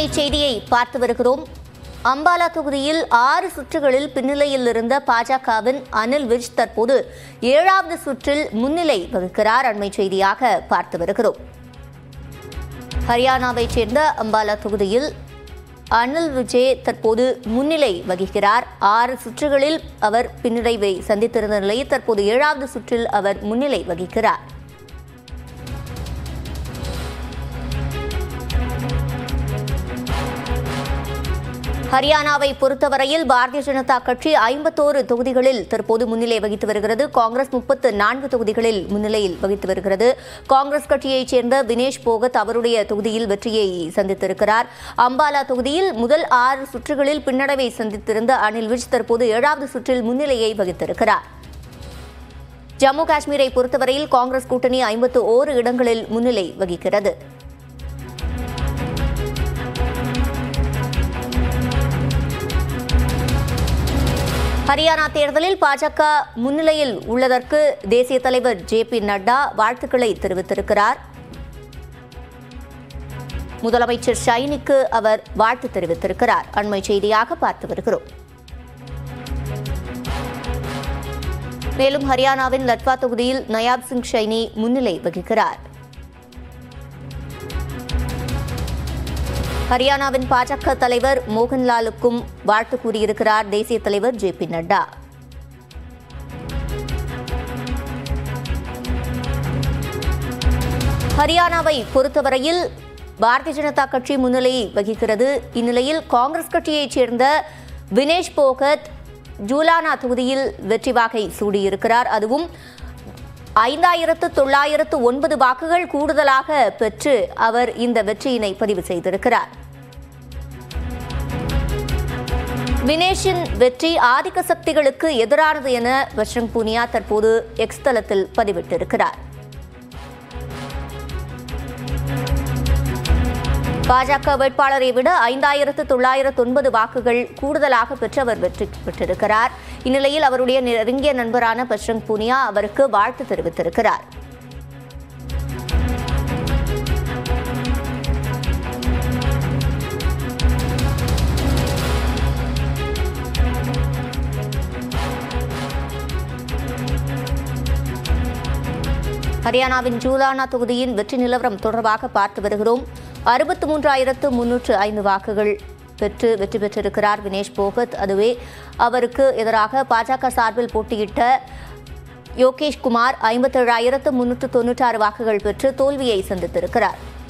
அண்மை செய்தியை பார்த்து வருகிறோம் அம்பாலா தொகுதியில் ஆறு சுற்றுகளில் பின்னிலையில் இருந்த பாஜகவின் அனில் விஜ் தற்போது ஏழாவது சுற்றில் முன்னிலை வகிக்கிறார் அண்மை செய்தியாக பார்த்து வருகிறோம் ஹரியானாவைச் சேர்ந்த அம்பாலா தொகுதியில் அனில் விஜய் தற்போது முன்னிலை வகிக்கிறார் ஆறு சுற்றுகளில் அவர் பின்னடைவை சந்தித்திருந்த நிலையில் தற்போது ஏழாவது சுற்றில் அவர் முன்னிலை வகிக்கிறார் ஹரியானாவை பொறுத்தவரையில் பாரதிய ஜனதா கட்சி ஐம்பத்தோரு தொகுதிகளில் தற்போது முன்னிலை வகித்து வருகிறது காங்கிரஸ் முப்பத்து நான்கு தொகுதிகளில் முன்னிலையில் வகித்து வருகிறது காங்கிரஸ் கட்சியைச் சேர்ந்த வினேஷ் போகத் அவருடைய தொகுதியில் வெற்றியை சந்தித்திருக்கிறார் அம்பாலா தொகுதியில் முதல் ஆறு சுற்றுகளில் பின்னடைவை சந்தித்திருந்த அனில் விஜ் தற்போது ஏழாவது சுற்றில் முன்னிலையை வகித்திருக்கிறார் ஜம்மு காஷ்மீரை பொறுத்தவரையில் காங்கிரஸ் கூட்டணி ஐம்பத்து ஓரு இடங்களில் முன்னிலை வகிக்கிறது ஹரியானா தேர்தலில் பாஜக முன்னிலையில் உள்ளதற்கு தேசிய தலைவர் ஜே பி நட்டா வாழ்த்துக்களை தெரிவித்திருக்கிறார் முதலமைச்சர் ஷைனிக்கு அவர் வாழ்த்து தெரிவித்திருக்கிறார் அண்மை செய்தியாக பார்த்து வருகிறோம் மேலும் ஹரியானாவின் லட்வா தொகுதியில் நயாப் சிங் ஷைனி முன்னிலை வகிக்கிறார் ஹரியானாவின் பாஜக தலைவர் மோகன்லாலுக்கும் வாழ்த்து கூறியிருக்கிறார் தேசிய தலைவர் ஜே பி நட்டா ஹரியானாவை பொறுத்தவரையில் பாரதிய ஜனதா கட்சி முன்னிலை வகிக்கிறது இந்நிலையில் காங்கிரஸ் கட்சியைச் சேர்ந்த வினேஷ் போகத் ஜூலானா தொகுதியில் வெற்றி வாகை சூடியிருக்கிறார் அதுவும் ஐந்தாயிரத்து தொள்ளாயிரத்து ஒன்பது வாக்குகள் கூடுதலாக பெற்று அவர் இந்த வெற்றியினை பதிவு செய்திருக்கிறார் வினேஷின் வெற்றி ஆதிக்க சக்திகளுக்கு எதிரானது என பஜ்ரங் பூனியா தற்போது எக்ஸ் தளத்தில் பதிவிட்டிருக்கிறார் பாஜக வேட்பாளரை விட ஐந்தாயிரத்து தொள்ளாயிரத்து ஒன்பது வாக்குகள் கூடுதலாக பெற்று அவர் வெற்றி பெற்றிருக்கிறார் இந்நிலையில் அவருடைய நெருங்கிய நண்பரான பஜ்ரங் பூனியா அவருக்கு வாழ்த்து தெரிவித்திருக்கிறார் ஹரியானாவின் ஜூலானா தொகுதியின் வெற்றி நிலவரம் தொடர்பாக பார்த்து வருகிறோம் அறுபத்தி மூன்றாயிரத்து முன்னூற்று ஐந்து வாக்குகள் பெற்று வெற்றி பெற்றிருக்கிறார் வினேஷ் போகத் அதுவே அவருக்கு எதிராக பாஜக சார்பில் போட்டியிட்ட யோகேஷ் குமார் ஐம்பத்தேழாயிரத்து முன்னூற்று தொன்னூற்றாறு வாக்குகள் பெற்று தோல்வியை சந்தித்திருக்கிறார்